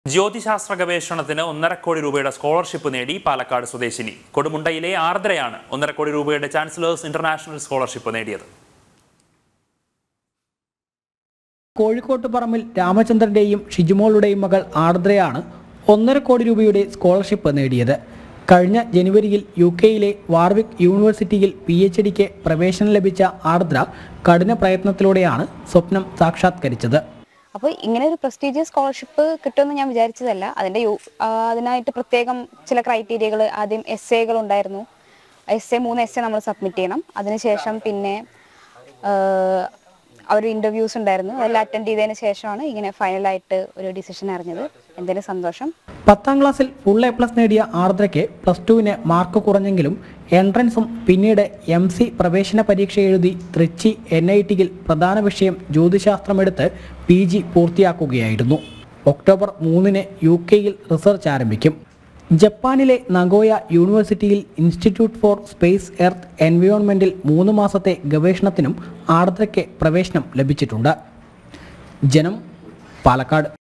ജ്യോതിശാസ്ത്ര ഗവേഷണത്തിന് ഒന്നര കോടി രൂപയുടെ സ്കോളർഷിപ്പ് നേടി പാലക്കാട് സ്വദേശിനി കൊടുമുണ്ടയിലെ ആർദ്രയാണ് ഒന്നര കോടി രൂപയുടെ ചാൻസലേഴ്സ് ഇന്റർനാഷണൽ സ്കോളർഷിപ്പ് നേടിയത് കോഴിക്കോട്ട് പറമ്പിൽ രാമചന്ദ്രന്റെയും ഷിജുമോളുടെയും മകൾ ആർദ്രയാണ് ഒന്നര കോടി രൂപയുടെ സ്കോളർഷിപ്പ് നേടിയത് കഴിഞ്ഞ ജനുവരിയിൽ യു കെയിലെ വാർവിക് യൂണിവേഴ്സിറ്റിയിൽ പി എച്ച് ഡിക്ക് പ്രവേശനം ലഭിച്ച ആർദ്ര കഠിന പ്രയത്നത്തിലൂടെയാണ് സ്വപ്നം സാക്ഷാത്കരിച്ചത് അപ്പോൾ ഇങ്ങനെ ഒരു പ്രസ്റ്റീജിയസ് സ്കോളർഷിപ്പ് കിട്ടുമെന്ന് ഞാൻ വിചാരിച്ചതല്ല അതിൻ്റെ യു ആ, അതിനായിട്ട് പ്രത്യേകം ചില ക്രൈറ്റീരിയകൾ ആദ്യം എസ് എകൾ ഉണ്ടായിരുന്നു എസ് എ മൂന്ന് എസ് എ നമ്മൾ സബ്മിറ്റ് ചെയ്യണം അതിനുശേഷം പിന്നെ അവർ ഇൻ്റർവ്യൂസ് ഉണ്ടായിരുന്നു അതെല്ലാം അറ്റൻഡ് ചെയ്തതിന് ശേഷമാണ് ഇങ്ങനെ ഫൈനലായിട്ട് ഒരു ഡിസിഷൻ അറിഞ്ഞത് എന്തായാലും സന്തോഷം പത്താം ക്ലാസ്സിൽ ഫുൾ എ പ്ലസ് നേടിയ ആർദ്രയ്ക്ക് പ്ലസ് ടുവിന് മാർക്ക് കുറഞ്ഞെങ്കിലും എൻട്രൻസും പിന്നീട് എം സി പ്രവേശന പരീക്ഷ എഴുതി തൃച്ചി എൻ ഐ ടിയിൽ പ്രധാന വിഷയം ജ്യോതിശാസ്ത്രമെടുത്ത് പി ജി പൂർത്തിയാക്കുകയായിരുന്നു ഒക്ടോബർ മൂന്നിന് യു കെയിൽ റിസർച്ച് ആരംഭിക്കും ജപ്പാനിലെ നഗോയ യൂണിവേഴ്സിറ്റിയിൽ ഇൻസ്റ്റിറ്റ്യൂട്ട് ഫോർ സ്പേസ് എർത്ത് എൻവയോൺമെൻറ്റിൽ മൂന്ന് മാസത്തെ ഗവേഷണത്തിനും ആർദ്രയ്ക്ക് പ്രവേശനം ലഭിച്ചിട്ടുണ്ട് ജനം പാലക്കാട്